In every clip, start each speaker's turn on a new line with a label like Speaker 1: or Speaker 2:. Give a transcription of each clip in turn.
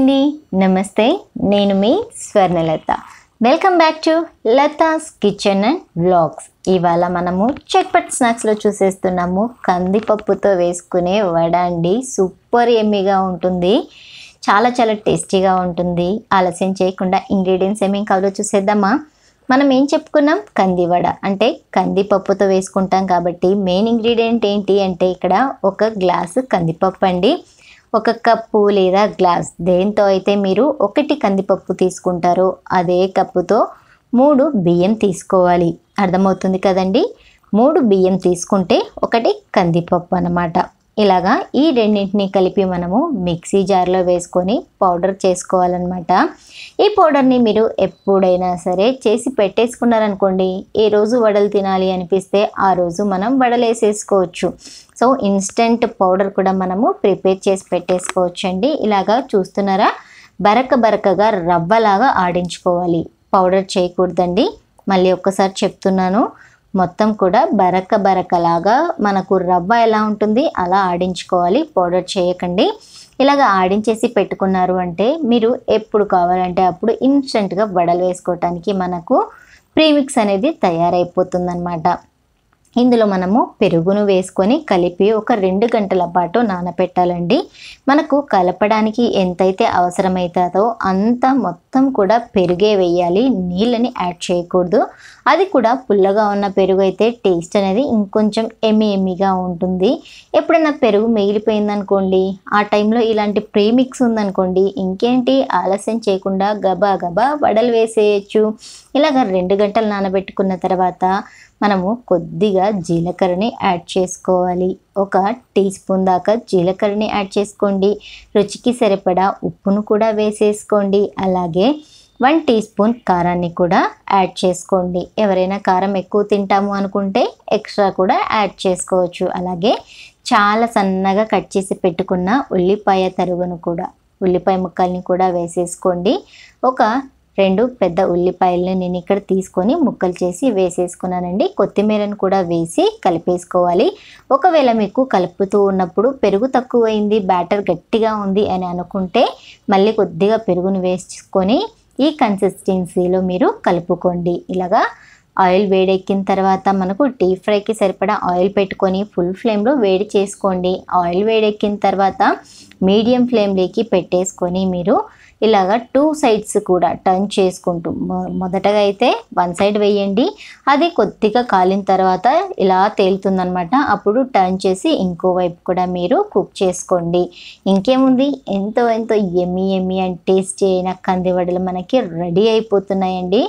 Speaker 1: అండి నమస్తే నేను మీ Swarnalatha welcome back to Latha's kitchen and vlogs ఇవాళ మనము చట్పట్ స్నాక్స్లో చూసేస్తున్నాము కందిపప్పుతో వేసుకునే వడ అండి సూపర్ ఎమ్మిగా ఉంటుంది చాలా చాలా టేస్టీగా ఉంటుంది ఆలస్యం చేయకుండా ఇంగ్రీడియంట్స్ ఏమేం కావాలో చూసేద్దామా మనం ఏం చెప్పుకున్నాం కందివడ అంటే కందిపప్పుతో వేసుకుంటాం కాబట్టి మెయిన్ ఇంగ్రీడియంట్ ఏంటి అంటే ఇక్కడ ఒక గ్లాసు కందిపప్పు అండి ఒక కప్పు లేదా గ్లాస్ దేంతో అయితే మీరు ఒకటి కందిపప్పు తీసుకుంటారో అదే కప్పుతో మూడు బియ్యం తీసుకోవాలి అర్థమవుతుంది కదండి మూడు బియ్యం తీసుకుంటే ఒకటి కందిపప్పు అన్నమాట ఇలాగా ఈ రెండింటిని కలిపి మనము మిక్సీ జార్లో వేసుకొని పౌడర్ చేసుకోవాలన్నమాట ఈ పౌడర్ని మీరు ఎప్పుడైనా సరే చేసి పెట్టేసుకున్నారనుకోండి ఏ రోజు వడలు తినాలి అనిపిస్తే ఆ రోజు మనం వడలు వేసేసుకోవచ్చు సో ఇన్స్టెంట్ పౌడర్ కూడా మనము ప్రిపేర్ చేసి పెట్టేసుకోవచ్చు అండి ఇలాగా చూస్తున్నారా బరక బరకగా రవ్వలాగా ఆడించుకోవాలి పౌడర్ చేయకూడదండి మళ్ళీ ఒక్కసారి చెప్తున్నాను మొత్తం కూడా బరక బరకలాగా మనకు రవ్వ ఎలా ఉంటుంది అలా ఆడించుకోవాలి పౌడర్ చేయకండి ఇలాగ ఆడించేసి పెట్టుకున్నారు అంటే మీరు ఎప్పుడు కావాలంటే అప్పుడు ఇన్స్టెంట్గా వడలు వేసుకోవటానికి మనకు ప్రీమిక్స్ అనేది తయారైపోతుందన్నమాట ఇందులో మనము పెరుగును వేసుకొని కలిపి ఒక రెండు గంటల పాటు నానబెట్టాలండి మనకు కలపడానికి ఎంతైతే అవసరమవుతుందో అంత మొత్తం కూడా పెరుగే వేయాలి నీళ్ళని యాడ్ చేయకూడదు అది కూడా పుల్లగా ఉన్న పెరుగు అయితే టేస్ట్ అనేది ఇంకొంచెం ఎమ్మి ఎమ్మిగా ఉంటుంది ఎప్పుడైనా పెరుగు మిగిలిపోయిందనుకోండి ఆ టైంలో ఇలాంటి ప్రీమిక్స్ ఉందనుకోండి ఇంకేంటి ఆలస్యం చేయకుండా గబా గబా వడలు వేసేయచ్చు ఇలాగ రెండు గంటలు నానబెట్టుకున్న తర్వాత మనము కొద్దిగా జీలకర్రని యాడ్ చేసుకోవాలి ఒక టీ స్పూన్ దాకా జీలకర్రని యాడ్ చేసుకోండి రుచికి సరిపడా ఉప్పును కూడా వేసేసుకోండి అలాగే వన్ టీ స్పూన్ కారాన్ని కూడా యాడ్ చేసుకోండి ఎవరైనా కారం ఎక్కువ తింటాము అనుకుంటే ఎక్స్ట్రా కూడా యాడ్ చేసుకోవచ్చు అలాగే చాలా సన్నగా కట్ చేసి పెట్టుకున్న ఉల్లిపాయ తరుగును కూడా ఉల్లిపాయ ముక్కల్ని కూడా వేసేసుకోండి ఒక రెండు పెద్ద ఉల్లిపాయలని నేను ఇక్కడ తీసుకొని ముక్కలు చేసి వేసేసుకున్నానండి కొత్తిమీరను కూడా వేసి కలిపేసుకోవాలి ఒకవేళ మీకు కలుపుతూ ఉన్నప్పుడు పెరుగు తక్కువైంది బ్యాటర్ గట్టిగా ఉంది అని అనుకుంటే మళ్ళీ కొద్దిగా పెరుగును వేసుకొని ఈ కన్సిస్టెన్సీలో మీరు కలుపుకోండి ఇలాగా ఆయిల్ వేడెక్కిన తర్వాత మనకు డీప్ ఫ్రైకి సరిపడా ఆయిల్ పెట్టుకొని ఫుల్ ఫ్లేమ్లో వేడి చేసుకోండి ఆయిల్ వేడెక్కిన తర్వాత మీడియం ఫ్లేమ్లోకి పెట్టేసుకొని మీరు ఇలాగా టూ సైడ్స్ కూడా టర్న్ చేసుకుంటూ మొ- మొదటగా అయితే వన్ సైడ్ వేయండి అది కొద్దిగా కాలిన తర్వాత ఇలా తేలుతుందనమాట అప్పుడు టర్న్ చేసి ఇంకో వైపు కూడా మీరు కుక్ చేసుకోండి ఇంకేముంది ఎంతో ఎంతో ఎమ్మి ఎమ్మి అండ్ టేస్టీ అయిన కందివడలు మనకి రెడీ అయిపోతున్నాయండి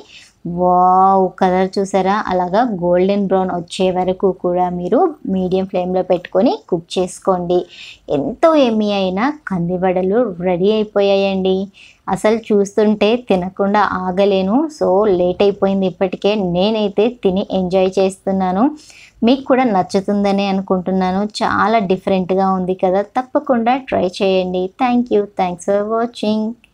Speaker 1: వావ్ కలర్ చూసారా అలాగా గోల్డెన్ బ్రౌన్ వచ్చే వరకు కూడా మీరు మీడియం ఫ్లేమ్లో పెట్టుకొని కుక్ చేసుకోండి ఎంతో ఎమ్మి అయిన కందివడలు రెడీ అయిపోయాయండి అసలు చూస్తుంటే తినకుండా ఆగలేను సో లేట్ అయిపోయింది ఇప్పటికే నేనైతే తిని ఎంజాయ్ చేస్తున్నాను మీకు కూడా నచ్చుతుందని అనుకుంటున్నాను చాలా డిఫరెంట్గా ఉంది కదా తప్పకుండా ట్రై చేయండి thank you thanks for watching